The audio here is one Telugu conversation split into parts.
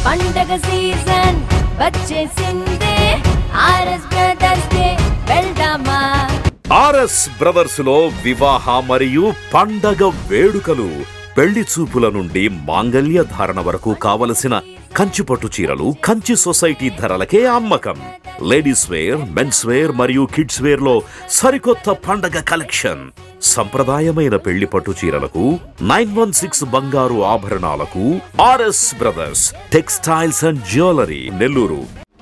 పండగ సీజన్ వచ్చేసిందే ఆర్ఎస్ బ్రదర్స్ డే వెళ్దామా ఆర్ఎస్ బ్రదర్స్ లో వివాహ మరియు పండగ వేడుకలు పెళ్లి చూపుల నుండి మాంగళ్య ధారణ వరకు కావలసిన కంచి పట్టు చీరలు కంచి సొసైటీ ధరలకే అమ్మకం లేడీస్ వేర్ మెన్స్ వేర్ మరియు కిడ్స్ వేర్ లో సరికొత్త పండగ కలెక్షన్ సంప్రదాయమైన పెళ్లి పట్టు చీరలకు నైన్ వన్ సిక్స్ బంగారు ఆభరణాలకు RS brothers textiles and jewellery Nellore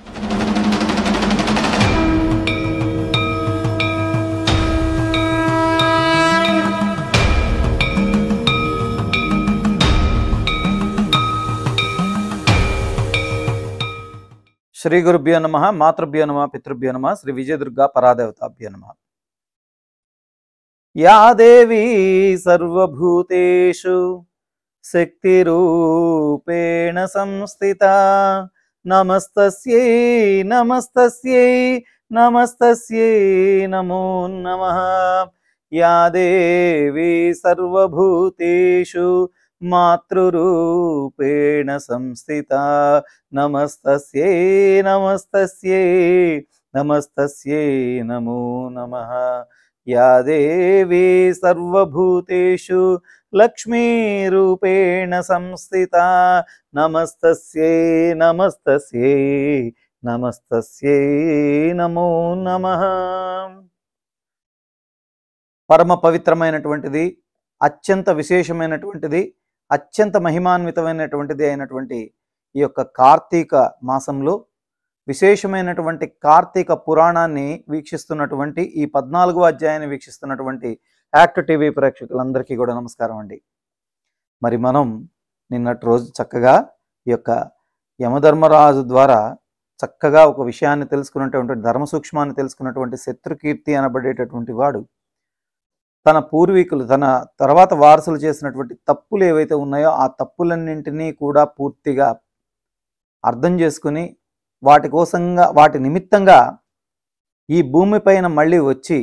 శ్రీ గురుభ్యో నమ మాతృభ్యో నమ పితృభ్యో నమ శ్రీ విజయదుర్గా పరాదేవతాభ్యో నమ యా దేవీ సర్వభూతేషు శక్తిరూపేణ సంస్థిత నమస్తస్యై నమస్తస్యై నమస్తస్యై నమో నమః యా దేవీ సర్వభూతేషు మాతృరూపేణ సంస్థిత నమస్తస్యై నమస్తస్యై నమస్తస్యై నమో నమః యా దేవీ సర్వభూతేషు లక్ష్మీరూపేణ సంస్థిత నమస్తస్యై నమస్తస్యై నమస్తస్యై నమో నమః పరమ పవిత్రమైనటువంటిది అత్యంత విశేషమైనటువంటిది అత్యంత మహిమాన్వితమైనటువంటిది అయినటువంటి ఈ యొక్క కార్తీక మాసంలో విశేషమైనటువంటి కార్తీక పురాణాన్ని వీక్షిస్తున్నటువంటి ఈ పద్నాలుగో అధ్యాయాన్ని వీక్షిస్తున్నటువంటి యాక్ట్ టీవీ ప్రేక్షకులందరికీ కూడా నమస్కారం అండి మరి మనం నిన్నటి రోజు చక్కగా ఈ యొక్క యమధర్మరాజు ద్వారా చక్కగా ఒక విషయాన్ని తెలుసుకున్నటువంటి ధర్మ సూక్ష్మాన్ని తెలుసుకున్నటువంటి శత్రుకీర్తి అనబడేటటువంటి వాడు తన పూర్వీకులు తన తర్వాత వారసులు చేసినటువంటి తప్పులు ఏవైతే ఉన్నాయో ఆ తప్పులన్నింటినీ కూడా పూర్తిగా అర్థం చేసుకుని వాటి కోసంగా వాటి నిమిత్తంగా ఈ భూమిపైన మళ్ళీ వచ్చి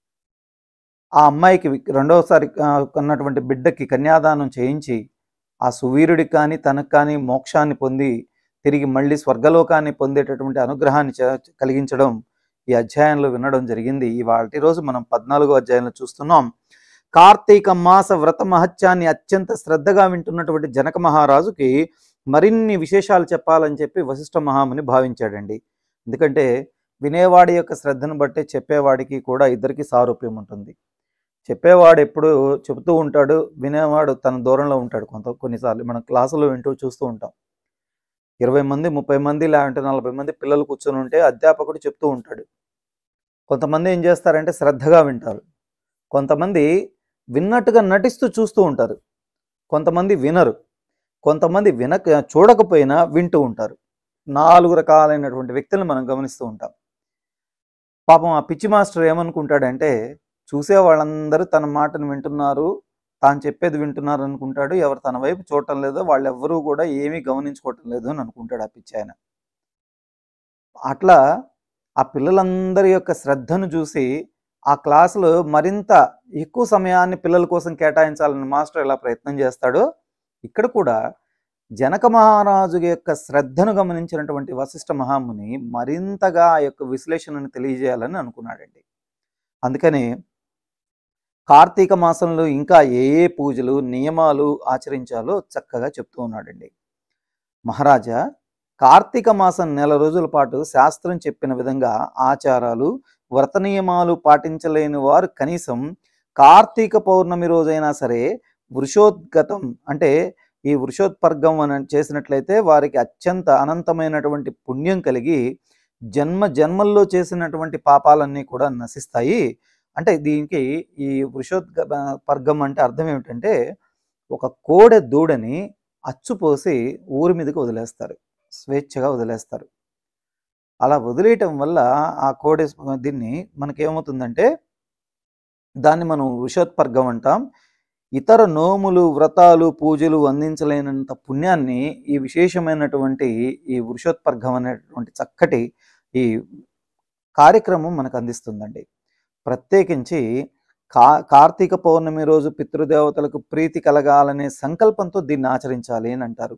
ఆ అమ్మాయికి వి- రెండవసారి ఆ, కన్నటువంటి బిడ్డకి కన్యాదానం చేయించి ఆ సువీరుడికి కానీ తనకు కానీ మోక్షాన్ని పొంది తిరిగి మళ్ళీ స్వర్గలోకాన్ని పొందేటటువంటి అనుగ్రహాన్ని చ- కలిగించడం ఈ అధ్యాయంలో వినడం జరిగింది ఇవాటి రోజు మనం పద్నాలుగో అధ్యాయంలో చూస్తున్నాం కార్తీక మాస వ్రత మహత్యాన్ని అత్యంత శ్రద్ధగా వింటున్నటువంటి జనక మహారాజుకి మరిన్ని విశేషాలు చెప్పాలని చెప్పి వశిష్ఠ మహాముని భావించాడండి ఎందుకంటే వినేవాడి యొక్క శ్రద్ధను బట్టే చెప్పేవాడికి కూడా ఇద్దరికి సారూప్యం ఉంటుంది చెప్పేవాడు ఎప్పుడు చెబుతూ ఉంటాడు వినేవాడు తన దూరంలో ఉంటాడు కొంత కొన్నిసార్లు మనం క్లాసులో వింటూ చూస్తూ ఉంటాం ఇరవై మంది ముప్పై మంది లేదంటే నలభై మంది పిల్లలు కూర్చొని ఉంటే అధ్యాపకుడు చెప్తూ ఉంటాడు కొంతమంది ఏం చేస్తారంటే శ్రద్ధగా వింటారు కొంతమంది విన్నట్టుగా నటిస్తూ చూస్తూ ఉంటారు కొంతమంది వినరు కొంతమంది వినక చూడకపోయినా వింటూ ఉంటారు నాలుగు రకాలైనటువంటి వ్యక్తులను మనం గమనిస్తూ ఉంటాం పాపం ఆ పిచ్చి మాస్టర్ ఏమనుకుంటాడంటే చూసే వాళ్ళందరూ తన మాటను వింటున్నారు తాను చెప్పేది వింటున్నారు అనుకుంటాడు ఎవరు తన వైపు చూడటం లేదో వాళ్ళెవ్వరూ కూడా ఏమీ గమనించుకోవటం లేదు అని అనుకుంటాడు ఆ పిచ్చి ఆయన అట్లా ఆ పిల్లలందరి యొక్క శ్రద్ధను చూసి ఆ క్లాసులో మరింత ఎక్కువ సమయాన్ని పిల్లల కోసం కేటాయించాలని మాస్టర్ ఎలా ప్రయత్నం చేస్తాడో ఇక్కడ కూడా జనక మహారాజు యొక్క శ్రద్ధను గమనించినటువంటి వశిష్ఠ మహాముని మరింతగా ఆ యొక్క విశ్లేషణను తెలియజేయాలని అనుకున్నాడండి అందుకని కార్తీక మాసంలో ఇంకా ఏ ఏ పూజలు నియమాలు ఆచరించాలో చక్కగా చెప్తూ ఉన్నాడండి మహారాజా కార్తీక మాసం నెల రోజుల పాటు శాస్త్రం చెప్పిన విధంగా ఆచారాలు వ్రత నియమాలు పాటించలేని వారు కనీసం కార్తీక పౌర్ణమి రోజైనా సరే వృషోద్గతం అంటే ఈ వృషోత్పర్గం అని చేసినట్లయితే వారికి అత్యంత అనంతమైనటువంటి పుణ్యం కలిగి జన్మ జన్మల్లో చేసినటువంటి పాపాలన్నీ కూడా నశిస్తాయి అంటే దీనికి ఈ వృషోద్గ పర్గం అంటే అర్థం ఏమిటంటే ఒక కోడె దూడని అచ్చుపోసి ఊరి మీదకి వదిలేస్తారు స్వేచ్ఛగా వదిలేస్తారు అలా వదిలేయటం వల్ల ఆ కోడె దీన్ని మనకేమవుతుందంటే దాన్ని మనం వృషోత్పర్గం అంటాం ఇతర నోములు వ్రతాలు పూజలు అందించలేనంత పుణ్యాన్ని ఈ విశేషమైనటువంటి ఈ వృషోత్పర్గం అనేటువంటి చక్కటి ఈ కార్యక్రమం మనకు అందిస్తుందండి ప్రత్యేకించి కా కార్తీక పౌర్ణమి రోజు పితృదేవతలకు ప్రీతి కలగాలనే సంకల్పంతో దీన్ని ఆచరించాలి అని అంటారు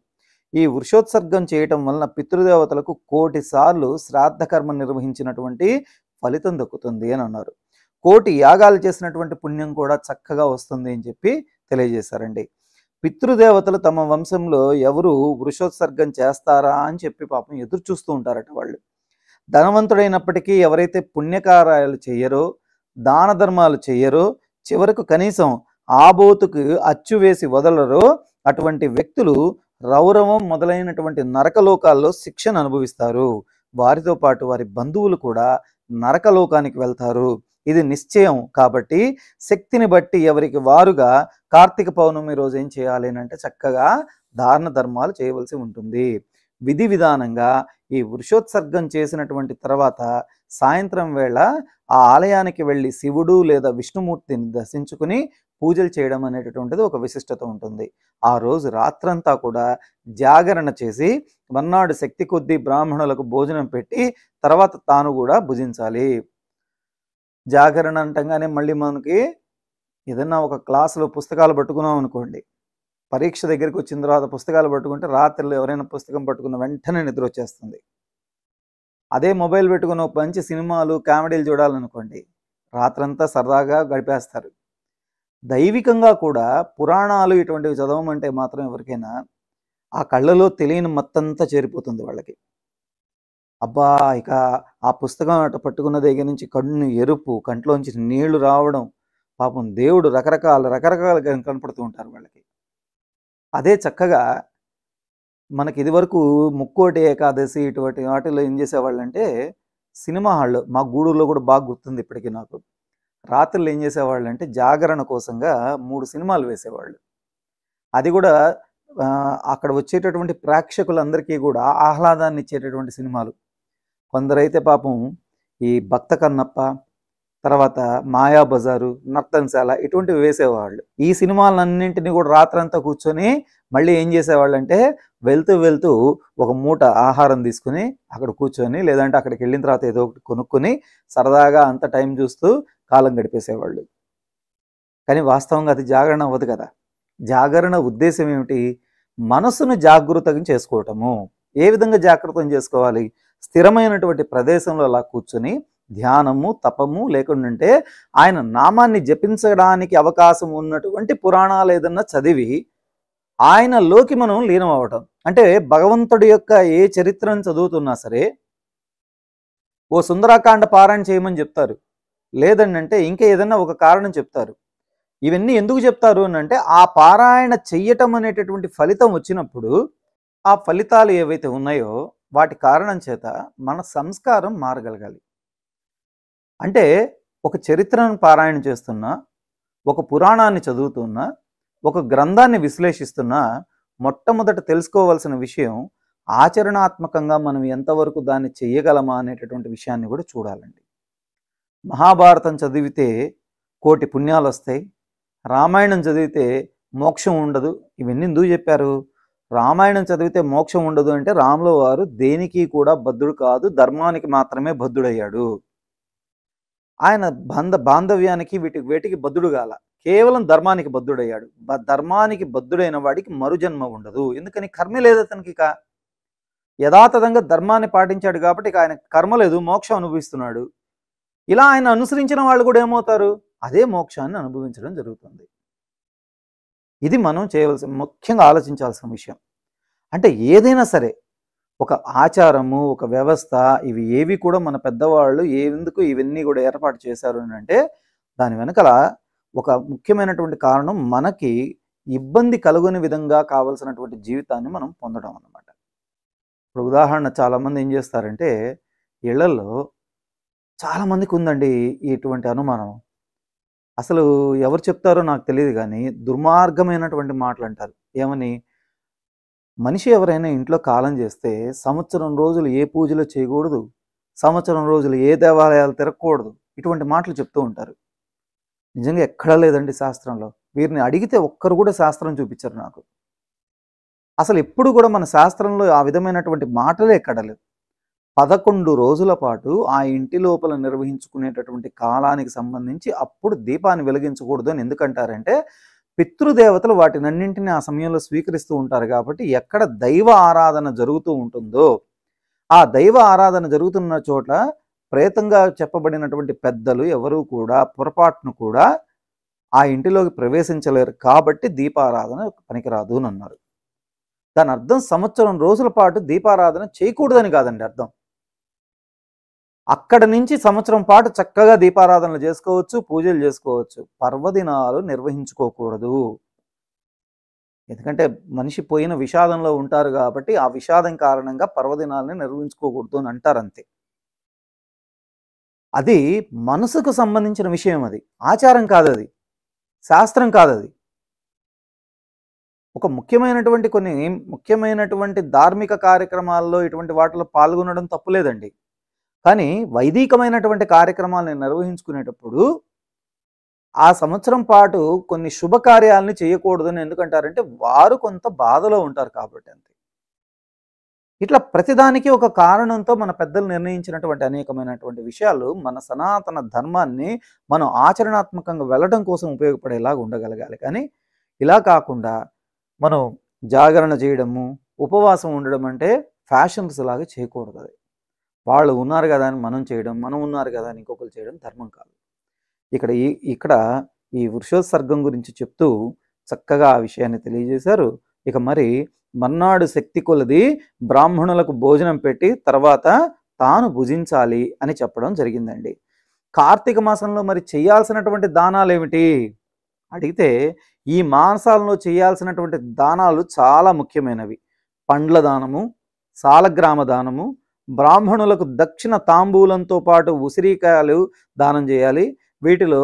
ఈ వృషోత్సర్గం చేయటం వలన పితృదేవతలకు కోటి సార్లు శ్రాద్ధ కర్మ నిర్వహించినటువంటి ఫలితం దక్కుతుంది అని అన్నారు కోటి యాగాలు చేసినటువంటి పుణ్యం కూడా చక్కగా వస్తుంది అని చెప్పి తెలియజేశారండి పితృదేవతలు తమ వంశంలో ఎవరు వృషోత్సర్గం చేస్తారా అని చెప్పి పాపం ఎదురు చూస్తూ ఉంటారట వాళ్ళు ధనవంతుడైనప్పటికీ ఎవరైతే పుణ్యకార్యాలు చెయ్యరో దాన ధర్మాలు చెయ్యరో చివరకు కనీసం ఆబోతుకు అచ్చు వేసి వదలరో అటువంటి వ్యక్తులు రౌరవం మొదలైనటువంటి నరకలోకాల్లో శిక్షను అనుభవిస్తారు వారితో పాటు వారి బంధువులు కూడా నరకలోకానికి వెళ్తారు ఇది నిశ్చయం కాబట్టి శక్తిని బట్టి ఎవరికి వారుగా కార్తీక పౌర్ణమి రోజు ఏం చేయాలి అని అంటే చక్కగా దాన ధర్మాలు చేయవలసి ఉంటుంది విధి విధానంగా ఈ వృషోత్సర్గం చేసినటువంటి తర్వాత సాయంత్రం వేళ ఆ ఆలయానికి వెళ్ళి శివుడు లేదా విష్ణుమూర్తిని దర్శించుకుని పూజలు చేయడం అనేటటువంటిది ఒక విశిష్టత ఉంటుంది ఆ రోజు రాత్రంతా కూడా జాగరణ చేసి మర్నాడు శక్తి కొద్దీ బ్రాహ్మణులకు భోజనం పెట్టి తర్వాత తాను కూడా భుజించాలి జాగరణ అంటంగానే మళ్ళీ మనకి ఏదన్నా ఒక క్లాసులో పుస్తకాలు పట్టుకున్నాం అనుకోండి పరీక్ష దగ్గరికి వచ్చిన తర్వాత పుస్తకాలు పట్టుకుంటే రాత్రిలో ఎవరైనా పుస్తకం పట్టుకున్న వెంటనే నిద్ర వచ్చేస్తుంది అదే మొబైల్ పెట్టుకుని ఒక మంచి సినిమాలు కామెడీలు చూడాలనుకోండి రాత్రంతా సరదాగా గడిపేస్తారు దైవికంగా కూడా పురాణాలు ఇటువంటివి చదవమంటే మాత్రం ఎవరికైనా ఆ కళ్ళలో తెలియని మత్తంతా చేరిపోతుంది వాళ్ళకి అబ్బా ఇక ఆ పుస్తకం అట పట్టుకున్న దగ్గర నుంచి కన్ను ఎరుపు కంట్లోంచి నీళ్లు రావడం పాపం దేవుడు రకరకాల రకరకాలుగా కనపడుతూ ఉంటారు వాళ్ళకి అదే చక్కగా మనకి ఇదివరకు ముక్కోటి ఏకాదశి ఇటువంటి వాటిలో ఏం చేసేవాళ్ళు అంటే సినిమా హాల్లో మా గూడూరులో కూడా బాగా గుర్తుంది ఇప్పటికీ నాకు రాత్రులు ఏం చేసేవాళ్ళు అంటే జాగరణ కోసంగా మూడు సినిమాలు వేసేవాళ్ళు అది కూడా ఆ, అక్కడ వచ్చేటటువంటి ప్రేక్షకులందరికీ కూడా ఆహ్లాదాన్ని ఇచ్చేటటువంటి సినిమాలు కొందరైతే పాపం ఈ భక్త కన్నప్ప తర్వాత మాయా బజారు నర్తనశాల ఇటువంటివి వేసేవాళ్ళు ఈ సినిమాలన్నింటినీ కూడా రాత్రంతా కూర్చొని మళ్ళీ ఏం చేసేవాళ్ళు అంటే వెళ్తూ వెళ్తూ ఒక మూట ఆహారం తీసుకుని అక్కడ కూర్చొని లేదంటే అక్కడికి వెళ్ళిన తర్వాత ఏదో ఒకటి కొనుక్కొని సరదాగా అంత టైం చూస్తూ కాలం గడిపేసేవాళ్ళు కానీ వాస్తవంగా అది జాగరణ అవ్వదు కదా జాగరణ ఉద్దేశం ఏమిటి మనసును జాగృతం చేసుకోవటము ఏ విధంగా జాగ్రత్తం చేసుకోవాలి స్థిరమైనటువంటి ప్రదేశంలో అలా కూర్చొని ధ్యానము తపము లేకుండాంటే ఆయన నామాన్ని జపించడానికి అవకాశం ఉన్నటువంటి పురాణాలు ఏదన్నా చదివి ఆయనలోకి మనం లీనం అవ్వటం అంటే భగవంతుడి యొక్క ఏ చరిత్రను చదువుతున్నా సరే ఓ సుందరాకాండ పారాయణ చేయమని చెప్తారు లేదంటే ఇంకా ఏదన్నా ఒక కారణం చెప్తారు ఇవన్నీ ఎందుకు చెప్తారు అని అంటే ఆ పారాయణ చెయ్యటం అనేటటువంటి ఫలితం వచ్చినప్పుడు ఆ ఫలితాలు ఏవైతే ఉన్నాయో వాటి కారణం చేత మన సంస్కారం మారగలగాలి అంటే ఒక చరిత్రను పారాయణ చేస్తున్నా ఒక పురాణాన్ని చదువుతున్నా ఒక గ్రంథాన్ని విశ్లేషిస్తున్నా మొట్టమొదట తెలుసుకోవాల్సిన విషయం ఆచరణాత్మకంగా మనం ఎంతవరకు దాన్ని చెయ్యగలమా అనేటటువంటి విషయాన్ని కూడా చూడాలండి మహాభారతం చదివితే కోటి పుణ్యాలు వస్తాయి రామాయణం చదివితే మోక్షం ఉండదు ఇవన్నీ ఎందుకు చెప్పారు రామాయణం చదివితే మోక్షం ఉండదు అంటే రాముల వారు దేనికి కూడా బద్ధుడు కాదు ధర్మానికి మాత్రమే బద్ధుడయ్యాడు ఆయన బంధ బాంధవ్యానికి వీటి వేటికి బద్ధుడు గాల కేవలం ధర్మానికి బద్ధుడయ్యాడు బ- ధర్మానికి బద్ధుడైన వాడికి మరుజన్మ ఉండదు ఎందుకని కర్మ లేదు అతనికి ఇక యథాతథంగా ధర్మాన్ని పాటించాడు కాబట్టి ఇక ఆయన కర్మ లేదు మోక్షం అనుభవిస్తున్నాడు ఇలా ఆయన అనుసరించిన వాళ్ళు కూడా ఏమవుతారు అదే మోక్షాన్ని అనుభవించడం జరుగుతుంది ఇది మనం చేయవలసిన ముఖ్యంగా ఆలోచించాల్సిన విషయం అంటే ఏదైనా సరే ఒక ఆచారము ఒక వ్యవస్థ ఇవి ఏవి కూడా మన పెద్దవాళ్ళు ఎందుకు ఇవన్నీ కూడా ఏర్పాటు చేశారు అని అంటే దాని వెనకల ఒక ముఖ్యమైనటువంటి కారణం మనకి ఇబ్బంది కలుగుని విధంగా కావలసినటువంటి జీవితాన్ని మనం పొందడం అన్నమాట ఇప్పుడు ఉదాహరణ చాలామంది ఏం చేస్తారంటే ఇళ్లలో చాలామందికి ఉందండి ఇటువంటి అనుమానం అసలు ఎవరు చెప్తారో నాకు తెలియదు కానీ దుర్మార్గమైనటువంటి మాటలు అంటారు ఏమని మనిషి ఎవరైనా ఇంట్లో కాలం చేస్తే సంవత్సరం రోజులు ఏ పూజలు చేయకూడదు సంవత్సరం రోజులు ఏ దేవాలయాలు తిరగకూడదు ఇటువంటి మాటలు చెప్తూ ఉంటారు నిజంగా ఎక్కడా లేదండి శాస్త్రంలో వీరిని అడిగితే ఒక్కరు కూడా శాస్త్రం చూపించరు నాకు అసలు ఎప్పుడు కూడా మన శాస్త్రంలో ఆ విధమైనటువంటి మాటలే ఎక్కడ లేవు పదకొండు రోజుల పాటు ఆ ఇంటి లోపల నిర్వహించుకునేటటువంటి కాలానికి సంబంధించి అప్పుడు దీపాన్ని వెలిగించకూడదు అని ఎందుకంటారంటే పితృదేవతలు వాటినన్నింటినీ ఆ సమయంలో స్వీకరిస్తూ ఉంటారు కాబట్టి ఎక్కడ దైవ ఆరాధన జరుగుతూ ఉంటుందో ఆ దైవ ఆరాధన జరుగుతున్న చోట ప్రేతంగా చెప్పబడినటువంటి పెద్దలు ఎవరూ కూడా పొరపాటును కూడా ఆ ఇంటిలోకి ప్రవేశించలేరు కాబట్టి దీపారాధన పనికిరాదు అని అన్నారు దాని అర్థం సంవత్సరం రోజుల పాటు దీపారాధన చేయకూడదని కాదండి అర్థం అక్కడ నుంచి సంవత్సరం పాటు చక్కగా దీపారాధనలు చేసుకోవచ్చు పూజలు చేసుకోవచ్చు పర్వదినాలు నిర్వహించుకోకూడదు ఎందుకంటే మనిషి పోయిన విషాదంలో ఉంటారు కాబట్టి ఆ విషాదం కారణంగా పర్వదినాలని నిర్వహించుకోకూడదు అని అంటారు అంతే అది మనసుకు సంబంధించిన విషయం అది ఆచారం కాదు అది శాస్త్రం కాదు అది ఒక ముఖ్యమైనటువంటి కొన్ని ముఖ్యమైనటువంటి ధార్మిక కార్యక్రమాల్లో ఇటువంటి వాటిలో పాల్గొనడం తప్పులేదండి కానీ వైదికమైనటువంటి కార్యక్రమాలను నిర్వహించుకునేటప్పుడు ఆ సంవత్సరం పాటు కొన్ని శుభకార్యాలని చేయకూడదని ఎందుకంటారంటే వారు కొంత బాధలో ఉంటారు కాబట్టి అంతే ఇట్లా ప్రతిదానికి ఒక కారణంతో మన పెద్దలు నిర్ణయించినటువంటి అనేకమైనటువంటి విషయాలు మన సనాతన ధర్మాన్ని మనం ఆచరణాత్మకంగా వెళ్ళడం కోసం ఉపయోగపడేలాగా ఉండగలగాలి కానీ ఇలా కాకుండా మనం జాగరణ చేయడము ఉపవాసం ఉండడం అంటే ఫ్యాషన్స్ లాగా చేయకూడదు అది వాళ్ళు ఉన్నారు కదా అని మనం చేయడం మనం ఉన్నారు కదా అని ఇంకొకరు చేయడం ధర్మం కాదు ఇక్కడ ఈ ఇక్కడ ఈ వృషోత్సర్గం గురించి చెప్తూ చక్కగా ఆ విషయాన్ని తెలియజేశారు ఇక మరి మర్నాడు శక్తి కొలది బ్రాహ్మణులకు భోజనం పెట్టి తర్వాత తాను భుజించాలి అని చెప్పడం జరిగిందండి కార్తీక మాసంలో మరి చేయాల్సినటువంటి దానాలు ఏమిటి అడిగితే ఈ మాసాలలో చేయాల్సినటువంటి దానాలు చాలా ముఖ్యమైనవి పండ్ల దానము సాలగ్రామ దానము బ్రాహ్మణులకు దక్షిణ తాంబూలంతో పాటు ఉసిరికాయలు దానం చేయాలి వీటిలో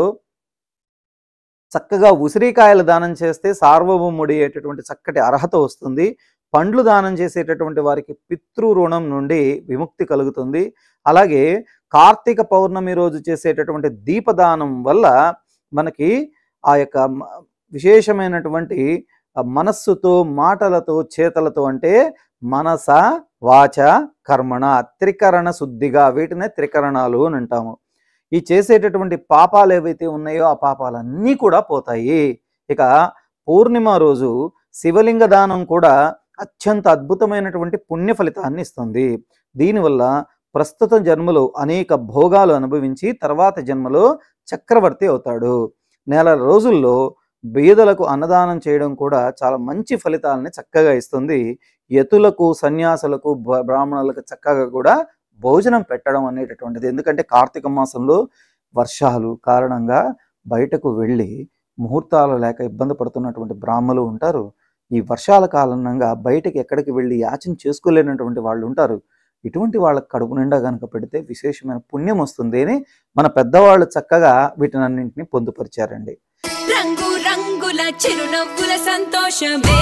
చక్కగా ఉసిరికాయలు దానం చేస్తే సార్వభౌముడి అయ్యేటటువంటి చక్కటి అర్హత వస్తుంది పండ్లు దానం చేసేటటువంటి వారికి పితృ రుణం నుండి విముక్తి కలుగుతుంది అలాగే కార్తీక పౌర్ణమి రోజు చేసేటటువంటి దీపదానం వల్ల మనకి ఆ యొక్క మ- విశేషమైనటువంటి ఆ మనస్సుతో మాటలతో చేతలతో అంటే మనస వాచ కర్మణ త్రికరణ శుద్ధిగా వీటినే త్రికరణాలు అని అంటాము ఈ చేసేటటువంటి పాపాలు ఏవైతే ఉన్నాయో ఆ పాపాలన్నీ కూడా పోతాయి ఇక పూర్ణిమ రోజు శివలింగ దానం కూడా అత్యంత అద్భుతమైనటువంటి పుణ్య ఫలితాన్ని ఇస్తుంది దీనివల్ల ప్రస్తుత జన్మలో అనేక భోగాలు అనుభవించి తర్వాత జన్మలో చక్రవర్తి అవుతాడు నెల రోజుల్లో బీదలకు అన్నదానం చేయడం కూడా చాలా మంచి ఫలితాలని చక్కగా ఇస్తుంది యతులకు సన్యాసులకు బ- బ్రాహ్మణులకు చక్కగా కూడా భోజనం పెట్టడం అనేటటువంటిది ఎందుకంటే కార్తీక మాసంలో వర్షాలు కారణంగా బయటకు వెళ్ళి ముహూర్తాలు లేక ఇబ్బంది పడుతున్నటువంటి బ్రాహ్మలు ఉంటారు ఈ వర్షాల కారణంగా బయటకి ఎక్కడికి వెళ్ళి యాచన చేసుకోలేనటువంటి వాళ్ళు ఉంటారు ఇటువంటి వాళ్ళకి కడుపు నిండా కనుక పెడితే విశేషమైన పుణ్యం వస్తుంది అని మన పెద్దవాళ్ళు చక్కగా వీటినన్నింటినీ పొందుపరిచారండి రంగు రంగుల చిరునవ్వుల సంతోషమే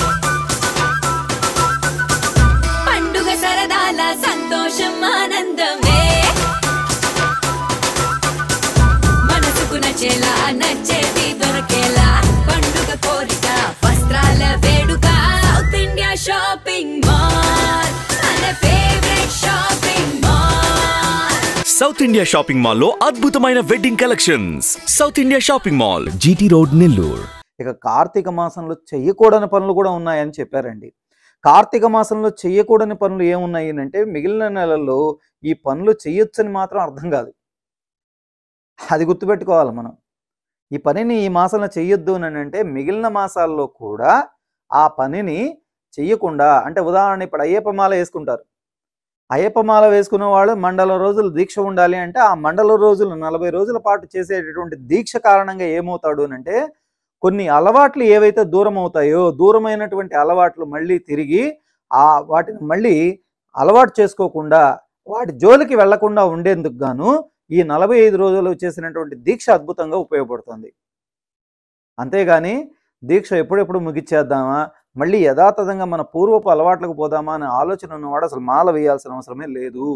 పండుగ సరదాల సంతోషం ఆనందమే మనసుకు నచ్చేలా నచ్చేది దొరకేలా పండుగ కోరిక వస్త్రాల వేడుక సౌత్ ఇండియా షాపింగ్ మాల్ మన favourite shopping mall south India shopping మాల్లో అద్భుతమైన wedding collections south India shopping mall GT road Nellore ఇక కార్తీక మాసంలో చెయ్యకూడని పనులు కూడా ఉన్నాయని చెప్పారండి కార్తీక మాసంలో చెయ్యకూడని పనులు ఏమున్నాయి అంటే మిగిలిన నెలల్లో ఈ పనులు చెయ్యొచ్చని మాత్రం అర్థం కాదు అది గుర్తుపెట్టుకోవాలి మనం ఈ పనిని ఈ మాసంలో చెయ్యొద్దు అని అంటే మిగిలిన మాసాల్లో కూడా ఆ పనిని చెయ్యకుండా అంటే ఉదాహరణ ఇప్పుడు అయ్యప్ప మాల వేసుకుంటారు అయ్యప్ప మాల వేసుకున్న వాళ్ళు మండల రోజులు దీక్ష ఉండాలి అంటే ఆ మండల రోజులు నలభై రోజుల పాటు చేసేటటువంటి దీక్ష కారణంగా ఏమవుతాడు అని అంటే కొన్ని అలవాట్లు ఏవైతే దూరం అవుతాయో దూరమైనటువంటి అలవాట్లు మళ్ళీ తిరిగి ఆ వాటిని మళ్ళీ అలవాటు చేసుకోకుండా వాటి జోలికి వెళ్లకుండా ఉండేందుకు గాను ఈ నలభై ఐదు రోజులు చేసినటువంటి దీక్ష అద్భుతంగా ఉపయోగపడుతుంది అంతేగాని దీక్ష ఎప్పుడెప్పుడు ముగిచ్చేద్దామా మళ్ళీ యథాతథంగా మన పూర్వపు అలవాట్లకు పోదామా అనే ఆలోచన ఉన్నవాడు అసలు మాల వేయాల్సిన అవసరమే లేదు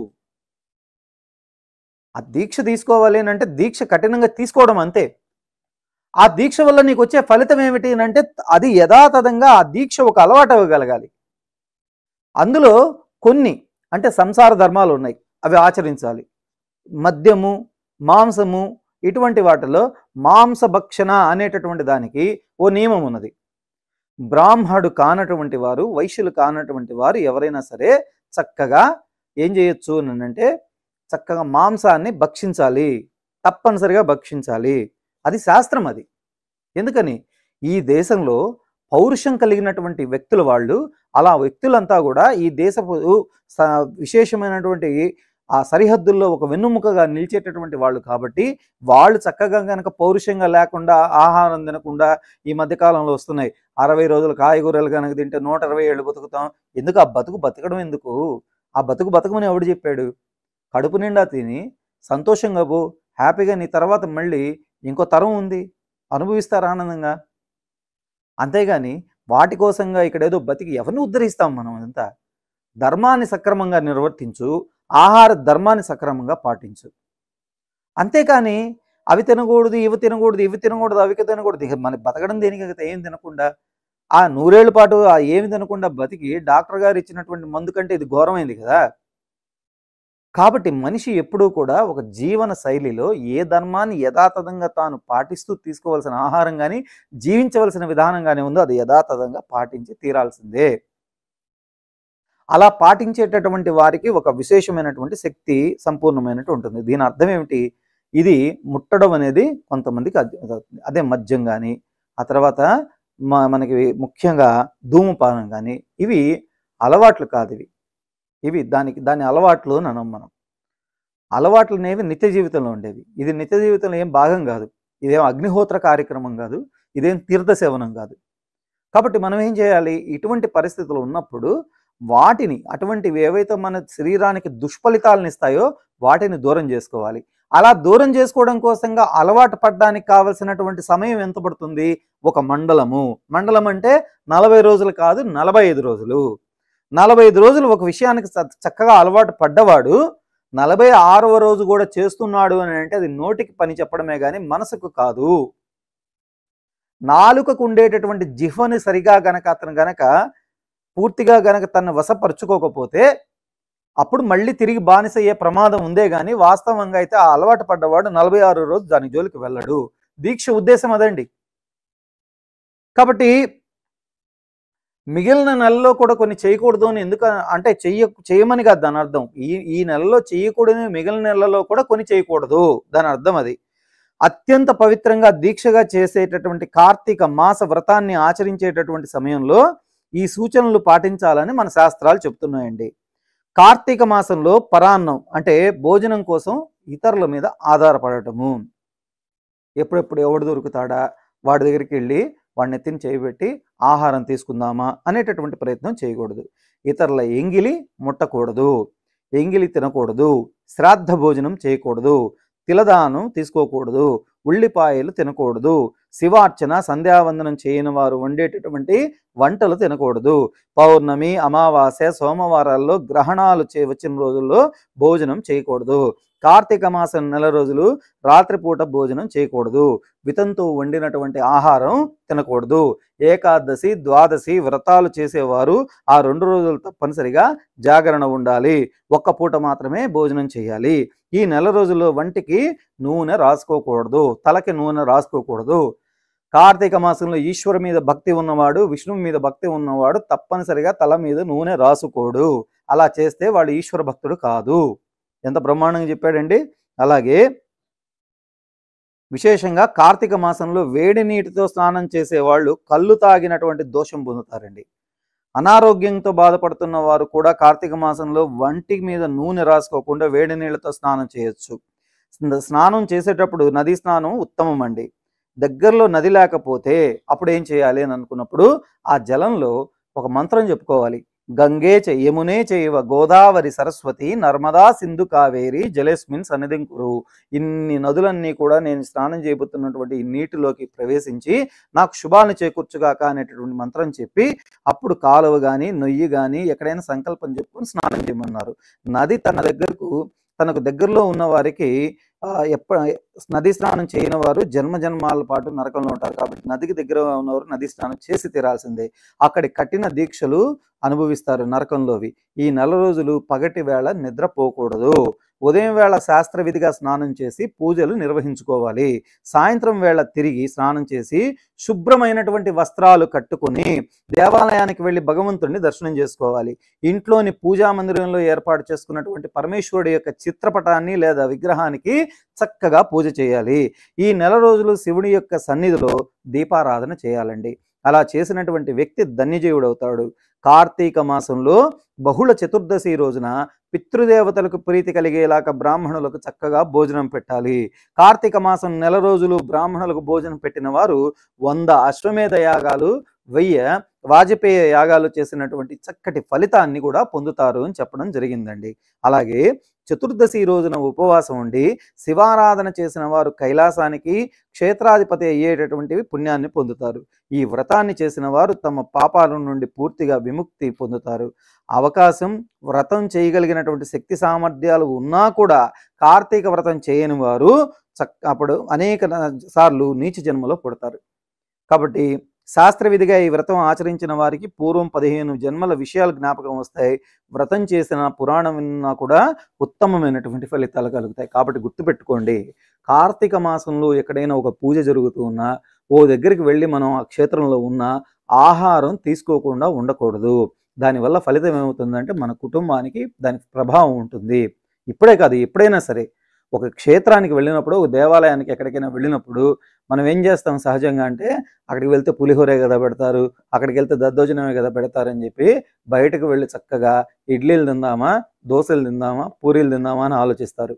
ఆ దీక్ష తీసుకోవాలి అని అంటే దీక్ష కఠినంగా తీసుకోవడం అంతే ఆ దీక్ష వల్ల నీకు వచ్చే ఫలితం ఏమిటి అని అంటే అది యథాతథంగా ఆ దీక్ష ఒక అలవాటు అవ్వగలగాలి అందులో కొన్ని అంటే సంసార ధర్మాలు ఉన్నాయి అవి ఆచరించాలి మద్యము మాంసము ఇటువంటి వాటిలో మాంసభక్షణ అనేటటువంటి దానికి ఓ నియమం ఉన్నది బ్రాహ్మడు కానటువంటి వారు వైశ్యులు కానటువంటి వారు ఎవరైనా సరే చక్కగా ఏం చేయొచ్చు అని అంటే చక్కగా మాంసాన్ని భక్షించాలి తప్పనిసరిగా భక్షించాలి అది శాస్త్రం అది ఎందుకని ఈ దేశంలో పౌరుషం కలిగినటువంటి వ్యక్తుల వాళ్ళు అలా వ్యక్తులంతా కూడా ఈ దేశపు స- విశేషమైనటువంటి ఆ సరిహద్దుల్లో ఒక వెన్నుముకగా నిలిచేటటువంటి వాళ్ళు కాబట్టి వాళ్ళు చక్కగా కనుక పౌరుషంగా లేకుండా ఆహారం తినకుండా ఈ మధ్యకాలంలో వస్తున్నాయి అరవై రోజులు కాయగూరలు కనుక తింటే నూట ఇరవై ఏళ్ళు బతుకుతాం ఎందుకు ఆ బతుకు బతకడం ఎందుకు ఆ బతుకు బతకమని ఎవడు చెప్పాడు కడుపు నిండా తిని సంతోషంగా పో హ్యాపీగా నీ తర్వాత మళ్ళీ ఇంకో తరం ఉంది అనుభవిస్తారు ఆనందంగా అంతేగాని వాటి కోసంగా ఇక్కడ ఏదో బతికి ఎవరిని ఉద్ధరిస్తాం మనం అంతా ధర్మాన్ని సక్రమంగా నిర్వర్తించు ఆహార ధర్మాన్ని సక్రమంగా పాటించు అంతేకాని అవి తినకూడదు ఇవి తినకూడదు ఇవి తినకూడదు అవి తినకూడదు ఇక మన బతకడం దేనికి కదా ఏం తినకుండా ఆ నూరేళ్ల పాటు ఆ ఏమి తినకుండా బతికి డాక్టర్ గారు ఇచ్చినటువంటి మందు కంటే ఇది ఘోరమైంది కదా కాబట్టి మనిషి ఎప్పుడూ కూడా ఒక జీవన శైలిలో ఏ ధర్మాన్ని యథాతథంగా తాను పాటిస్తూ తీసుకోవాల్సిన ఆహారం కానీ జీవించవలసిన విధానం కానీ ఉందో అది యథాతథంగా పాటించి తీరాల్సిందే అలా పాటించేటటువంటి వారికి ఒక విశేషమైనటువంటి శక్తి సంపూర్ణమైనట్టు ఉంటుంది దీని అర్థం ఏమిటి ఇది ముట్టడం అనేది కొంతమందికి అద్- అదే మద్యం కానీ ఆ తర్వాత మ- మనకి ముఖ్యంగా ధూమపానం కానీ ఇవి అలవాట్లు కాదు ఇవి ఇవి దానికి దాని అలవాట్లు అని అనం మనం అలవాట్లు అనేవి నిత్య జీవితంలో ఉండేవి ఇది నిత్య జీవితంలో ఏం భాగం కాదు ఇదేం అగ్నిహోత్ర కార్యక్రమం కాదు ఇదేం తీర్థ సేవనం కాదు కాబట్టి మనం ఏం చేయాలి ఇటువంటి పరిస్థితులు ఉన్నప్పుడు వాటిని అటువంటివి ఏవైతే మన శరీరానికి దుష్ఫలితాలను ఇస్తాయో వాటిని దూరం చేసుకోవాలి అలా దూరం చేసుకోవడం కోసంగా అలవాటు పడడానికి కావలసినటువంటి సమయం ఎంత పడుతుంది ఒక మండలము మండలం అంటే నలభై రోజులు కాదు నలభై ఐదు రోజులు నలభై ఐదు రోజులు ఒక విషయానికి చ- చక్కగా అలవాటు పడ్డవాడు నలభై ఆరవ రోజు కూడా చేస్తున్నాడు అని అంటే అది నోటికి పని చెప్పడమే కానీ మనసుకు కాదు నాలుకకు ఉండేటటువంటి జిహ్వని సరిగా గనక అతను గనక పూర్తిగా గనక తను వశపరుచుకోకపోతే అప్పుడు మళ్ళీ తిరిగి బానిస అయ్యే ప్రమాదం ఉందే కానీ వాస్తవంగా అయితే ఆ అలవాటు పడ్డవాడు నలభై ఆరు రోజు దాని జోలికి వెళ్ళడు దీక్ష ఉద్దేశం అదండి కాబట్టి మిగిలిన నెలలో కూడా కొన్ని చేయకూడదు అని ఎందుకు అంటే చెయ్య చేయమని కాదు దాని అర్థం ఈ ఈ నెలలో చేయకూడని మిగిలిన నెలలో కూడా కొన్ని చేయకూడదు దాని అర్థం అది అత్యంత పవిత్రంగా దీక్షగా చేసేటటువంటి కార్తీక మాస వ్రతాన్ని ఆచరించేటటువంటి సమయంలో ఈ సూచనలు పాటించాలని మన శాస్త్రాలు చెప్తున్నాయండి కార్తీక మాసంలో పరాన్నం అంటే భోజనం కోసం ఇతరుల మీద ఆధారపడటము ఎప్పుడెప్పుడు ఎవడు దొరుకుతాడా వాడి దగ్గరికి వెళ్ళి వాడిని ఎత్తిని చేయబెట్టి ఆహారం తీసుకుందామా అనేటటువంటి ప్రయత్నం చేయకూడదు ఇతరుల ఎంగిలి ముట్టకూడదు ఎంగిలి తినకూడదు శ్రాద్ధ భోజనం చేయకూడదు తిలదానం తీసుకోకూడదు ఉల్లిపాయలు తినకూడదు శివార్చన సంధ్యావందనం చేయని వారు వండేటటువంటి వంటలు తినకూడదు పౌర్ణమి అమావాస్య సోమవారాల్లో గ్రహణాలు చే వచ్చిన రోజుల్లో భోజనం చేయకూడదు కార్తీక మాసం నెల రోజులు రాత్రిపూట భోజనం చేయకూడదు వితంతు వండినటువంటి ఆహారం తినకూడదు ఏకాదశి ద్వాదశి వ్రతాలు చేసేవారు ఆ రెండు రోజులు తప్పనిసరిగా జాగరణ ఉండాలి ఒక్క పూట మాత్రమే భోజనం చేయాలి ఈ నెల రోజుల్లో వంటికి నూనె రాసుకోకూడదు తలకి నూనె రాసుకోకూడదు కార్తీక మాసంలో ఈశ్వరు మీద భక్తి ఉన్నవాడు విష్ణువు మీద భక్తి ఉన్నవాడు తప్పనిసరిగా తల మీద నూనె రాసుకోడు అలా చేస్తే వాడు ఈశ్వర భక్తుడు కాదు ఎంత బ్రహ్మాండంగా చెప్పాడండి అలాగే విశేషంగా కార్తీక మాసంలో వేడి నీటితో స్నానం చేసే వాళ్ళు కళ్ళు తాగినటువంటి దోషం పొందుతారండి అనారోగ్యంతో బాధపడుతున్న వారు కూడా కార్తీక మాసంలో వంటి మీద నూనె రాసుకోకుండా వేడి నీళ్ళతో స్నానం చేయొచ్చు స్న- స్నానం చేసేటప్పుడు నదీ స్నానం ఉత్తమం అండి దగ్గరలో నది లేకపోతే అప్పుడు ఏం చేయాలి అని అనుకున్నప్పుడు ఆ జలంలో ఒక మంత్రం చెప్పుకోవాలి గంగే చ యమునే చైవ గోదావరి సరస్వతి నర్మదా సింధు కావేరి జలేస్మిన్ సన్నిధిం కురు ఇన్ని నదులన్నీ కూడా నేను స్నానం చేయబోతున్నటువంటి ఈ నీటిలోకి ప్రవేశించి నాకు శుభాన్ని చేకూర్చుగాక అనేటటువంటి మంత్రం చెప్పి అప్పుడు కాలువ కానీ నొయ్యి కానీ ఎక్కడైనా సంకల్పం చెప్పుకొని స్నానం చేయమన్నారు నది తన దగ్గరకు తనకు దగ్గరలో ఉన్న వారికి ఆ, ఎప్ప నది స్నానం చేయని వారు జన్మ జన్మాల పాటు నరకంలో ఉంటారు కాబట్టి నదికి దగ్గర ఉన్నవారు నది స్నానం చేసి తీరాల్సిందే అక్కడి కఠిన దీక్షలు అనుభవిస్తారు నరకంలోవి ఈ నెల రోజులు పగటి వేళ నిద్రపోకూడదు ఉదయం వేళ శాస్త్ర విధిగా స్నానం చేసి పూజలు నిర్వహించుకోవాలి సాయంత్రం వేళ తిరిగి స్నానం చేసి శుభ్రమైనటువంటి వస్త్రాలు కట్టుకొని దేవాలయానికి వెళ్ళి భగవంతుడిని దర్శనం చేసుకోవాలి ఇంట్లోని పూజా మందిరంలో ఏర్పాటు చేసుకున్నటువంటి పరమేశ్వరుడి యొక్క చిత్రపటాన్ని లేదా విగ్రహానికి చక్కగా పూజ చేయాలి ఈ నెల రోజులు శివుడి యొక్క సన్నిధిలో దీపారాధన చేయాలండి అలా చేసినటువంటి వ్యక్తి ధన్యజీవుడవుతాడు కార్తీక మాసంలో బహుళ చతుర్దశి రోజున పితృదేవతలకు ప్రీతి కలిగేలాగా బ్రాహ్మణులకు చక్కగా భోజనం పెట్టాలి కార్తీక మాసం నెల రోజులు బ్రాహ్మణులకు భోజనం పెట్టిన వారు వంద అశ్వమేధ యాగాలు వెయ్యి వాజపేయ యాగాలు చేసినటువంటి చక్కటి ఫలితాన్ని కూడా పొందుతారు అని చెప్పడం జరిగిందండి అలాగే చతుర్దశి రోజున ఉపవాసం ఉండి శివారాధన చేసిన వారు కైలాసానికి క్షేత్రాధిపతి అయ్యేటటువంటివి పుణ్యాన్ని పొందుతారు ఈ వ్రతాన్ని చేసిన వారు తమ పాపాల నుండి పూర్తిగా విముక్తి పొందుతారు అవకాశం వ్రతం చేయగలిగినటువంటి శక్తి సామర్థ్యాలు ఉన్నా కూడా కార్తీక వ్రతం చేయని వారు చక్ అప్పుడు అనేక సార్లు నీచ జన్మలో పుడతారు కాబట్టి శాస్త్రవిధిగా ఈ వ్రతం ఆచరించిన వారికి పూర్వం పదిహేను జన్మల విషయాలు జ్ఞాపకం వస్తాయి వ్రతం చేసిన పురాణం విన్నా కూడా ఉత్తమమైనటువంటి ఫలితాలు కలుగుతాయి కాబట్టి గుర్తుపెట్టుకోండి కార్తీక మాసంలో ఎక్కడైనా ఒక పూజ జరుగుతూ ఉన్నా ఓ దగ్గరికి వెళ్ళి మనం ఆ క్షేత్రంలో ఉన్న ఆహారం తీసుకోకుండా ఉండకూడదు దానివల్ల ఫలితం ఏమవుతుందంటే మన కుటుంబానికి దానికి ప్రభావం ఉంటుంది ఇప్పుడే కాదు ఎప్పుడైనా సరే ఒక క్షేత్రానికి వెళ్ళినప్పుడు ఒక దేవాలయానికి ఎక్కడికైనా వెళ్ళినప్పుడు మనం ఏం చేస్తాం సహజంగా అంటే అక్కడికి వెళ్తే పులిహోరే కదా పెడతారు అక్కడికి వెళ్తే దద్దోజనమే కదా పెడతారని చెప్పి బయటకు వెళ్ళి చక్కగా ఇడ్లీలు తిందామా దోశలు తిందామా పూరీలు తిందామా అని ఆలోచిస్తారు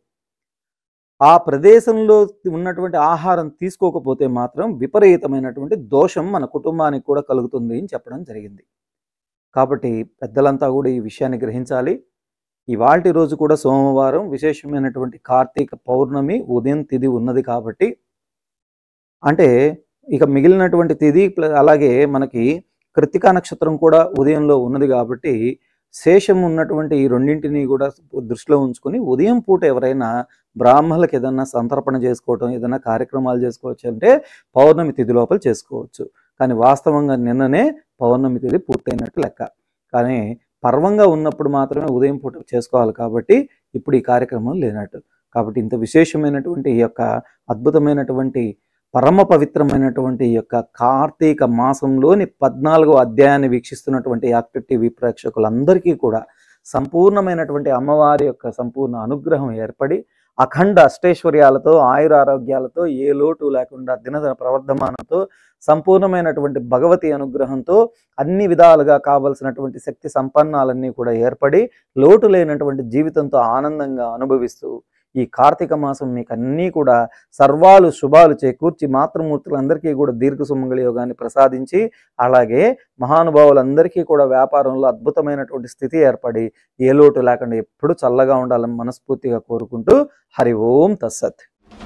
ఆ ప్రదేశంలో ఉన్నటువంటి ఆహారం తీసుకోకపోతే మాత్రం విపరీతమైనటువంటి దోషం మన కుటుంబానికి కూడా కలుగుతుంది అని చెప్పడం జరిగింది కాబట్టి పెద్దలంతా కూడా ఈ విషయాన్ని గ్రహించాలి ఇవాల్టి రోజు కూడా సోమవారం విశేషమైనటువంటి కార్తీక పౌర్ణమి ఉదయం తిథి ఉన్నది కాబట్టి అంటే ఇక మిగిలినటువంటి తిథి ప్ల- అలాగే మనకి కృత్తికా నక్షత్రం కూడా ఉదయంలో ఉన్నది కాబట్టి శేషం ఉన్నటువంటి ఈ రెండింటిని కూడా దృష్టిలో ఉంచుకొని ఉదయం పూట ఎవరైనా బ్రాహ్మణులకు ఏదన్నా సంతర్పణ చేసుకోవటం ఏదైనా కార్యక్రమాలు చేసుకోవచ్చు అంటే పౌర్ణమి తిథి లోపల చేసుకోవచ్చు కానీ వాస్తవంగా నిన్ననే పౌర్ణమి తిథి పూర్తయినట్టు లెక్క కానీ పర్వంగా ఉన్నప్పుడు మాత్రమే ఉదయం పూట చేసుకోవాలి కాబట్టి ఇప్పుడు ఈ కార్యక్రమం లేనట్టు కాబట్టి ఇంత విశేషమైనటువంటి ఈ యొక్క అద్భుతమైనటువంటి పరమ పవిత్రమైనటువంటి ఈ యొక్క కార్తీక మాసంలోని పద్నాలుగో అధ్యాయాన్ని వీక్షిస్తున్నటువంటి యాక్టివ్ టీవీ ప్రేక్షకులందరికీ కూడా సంపూర్ణమైనటువంటి అమ్మవారి యొక్క సంపూర్ణ అనుగ్రహం ఏర్పడి అఖండ అష్టైశ్వర్యాలతో ఆయుర ఆరోగ్యాలతో ఏ లోటు లేకుండా దినదిన ప్రవర్ధమానంతో సంపూర్ణమైనటువంటి భగవతి అనుగ్రహంతో అన్ని విధాలుగా కావలసినటువంటి శక్తి సంపన్నాలన్నీ కూడా ఏర్పడి లోటు లేనటువంటి జీవితంతో ఆనందంగా అనుభవిస్తూ ఈ కార్తీక మాసం మీకు అన్నీ కూడా సర్వాలు శుభాలు చేకూర్చి మాతృమూర్తులందరికీ కూడా దీర్ఘ సుమంగళ యోగాన్ని ప్రసాదించి అలాగే మహానుభావులందరికీ కూడా వ్యాపారంలో అద్భుతమైనటువంటి స్థితి ఏర్పడి ఏ లోటు లేకుండా ఎప్పుడు చల్లగా ఉండాలని మనస్ఫూర్తిగా కోరుకుంటూ హరి ఓం తస్సత్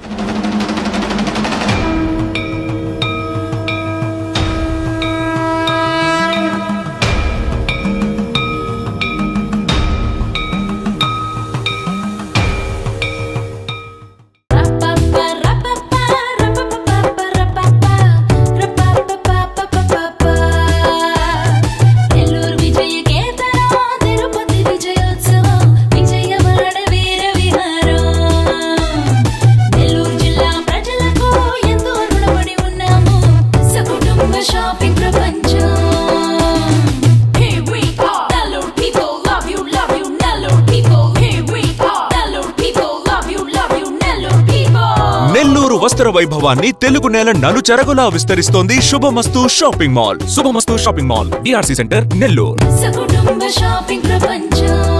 నెల్లూరు విజయ కేతనం తిరుపతి విజయోత్సవం విజయవాడ వీర విహారం నెల్లూరు జిల్లా ప్రజలకు ఎంతో రుణపడి ఉన్నాము సకుటుంబ షాపింగ్ ప్రపంచం Here we are. Nellore people love you, love you, Nellore people. Here we are. Nellore people love you, love you, Nellore people. Nellore వస్త్ర వైభవాన్ని తెలుగు నేల నలుచెరగులా విస్తరిస్తోంది Subhamastu shopping mall Subhamastu shopping mall DRC centre Nellore సకుటుంబ షాపింగ్ ప్రపంచం